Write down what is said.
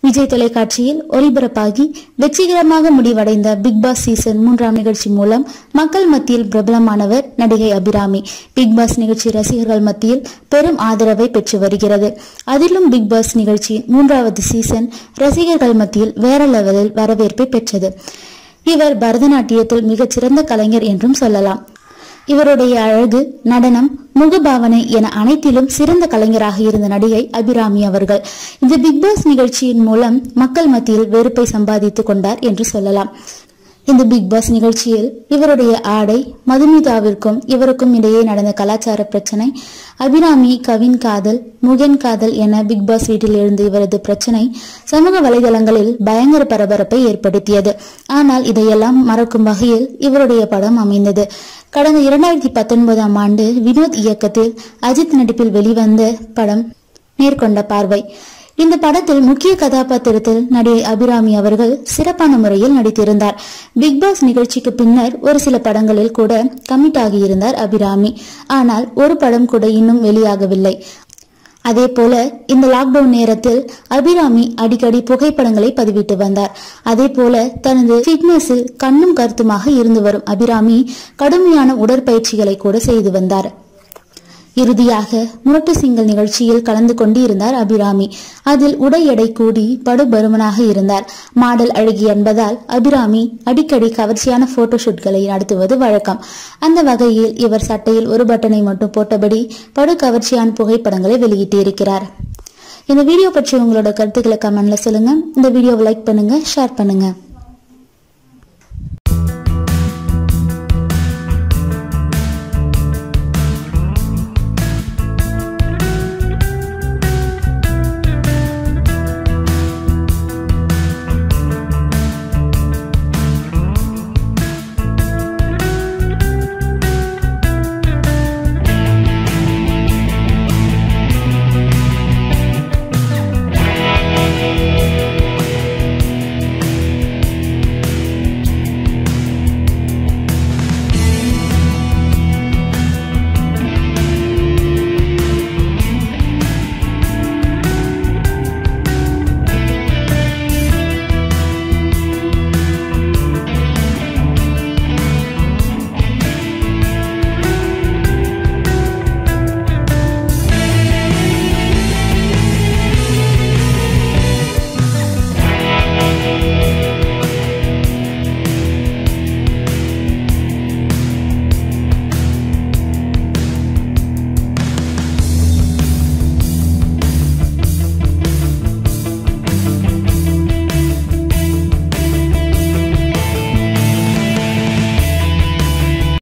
விஜய் தொலைக்காட்சியில் ஒளிபரப்பாகி வெற்றிகரமாக முடிவடைந்த பிக் பாஸ் சீசன் மூன்றாம் நிகழ்ச்சி மூலம் மக்கள் மத்தியில் பிரபலமானவர் நடிகை அபிராமி பிக் பாஸ் நிகழ்ச்சி ரசிகர்கள் மத்தியில் பெரும் ஆதரவை பெற்று வருகிறது அதிலும் பிக் பாஸ் நிகழ்ச்சியின் மூன்றாவது சீசன் ரசிகர்கள் மத்தியில் வேற லெவலில் வரவேற்பை பெற்றது இவர் பரதநாட்டியத்தில் மிகச்சிறந்த கலைஞர் என்றும் சொல்லலாம் இவருடைய அழகு நடனம் முகபாவனை என அனைத்திலும் சிறந்த கலைஞராக இருந்த நடிகை அபிராமி அவர்கள் இந்த பிக் பாஸ் நிகழ்ச்சியின் மூலம் மக்கள் மத்தியில் வெறுப்பை சம்பாதித்துக் கொண்டார் என்று சொல்லலாம் இந்த பிக் பாஸ் நிகழ்ச்சியில் இவருடைய ஆடை மதுமிதாவிற்கும் இவருக்கும் இடையே நடந்த கலாச்சார பிரச்சனை அபிராமி கவின் காதல் முகன் காதல் என பிக் பாஸ் வீட்டில் எழுந்த இவரது பிரச்சனை சமூக வலைதளங்களில் பயங்கர பரபரப்பை ஏற்படுத்தியது ஆனால் இதையெல்லாம் மறக்கும் வகையில் இவருடைய படம் அமைந்தது கடந்த இரண்டாயிரத்தி பத்தொன்பதாம் ஆண்டு வினோத் இயக்கத்தில் அஜித் நடிப்பில் வெளிவந்த படம் நேர்கொண்ட பார்வை இந்த படத்தில் முக்கிய கதாபாத்திரத்தில் நடிகை அபிராமி அவர்கள் சிறப்பான முறையில் நடித்திருந்தார் பிக் பாஸ் நிகழ்ச்சிக்கு பின்னர் ஒரு சில படங்களில் கூட கமிட் ஆகியிருந்தார் அபிராமி ஆனால் ஒரு படம் கூட இன்னும் வெளியாகவில்லை அதே போல இந்த லாக்டவுன் நேரத்தில் அபிராமி அடிக்கடி புகைப்படங்களை பதிவிட்டு வந்தார் அதே போல தனது ஃபிட்னஸில் கண்ணும் கருத்துமாக இருந்து வரும் அபிராமி கடுமையான உடற்பயிற்சிகளை கூட செய்து வந்தார் இறுதியாக முரட்டு சிங்கல் நிகழ்ச்சியில் கலந்து கொண்டு இருந்தார் அபிராமி அதில் உடை எடை கூடி படுபருமனாக இருந்தார் மாடல் அழகி என்பதால் அபிராமி அடிக்கடி கவர்ச்சியான போட்டோ ஷூட்களை நடத்துவது வழக்கம் அந்த வகையில் இவர் சட்டையில் ஒரு பட்டனை மட்டும் போட்டபடி படு கவர்ச்சியான புகைப்படங்களை வெளியிட்டிருக்கிறார் இந்த வீடியோ பற்றி உங்களோட கருத்துக்களை கமெண்ட்ல சொல்லுங்க இந்த வீடியோவை லைக் பண்ணுங்க ஷேர் பண்ணுங்க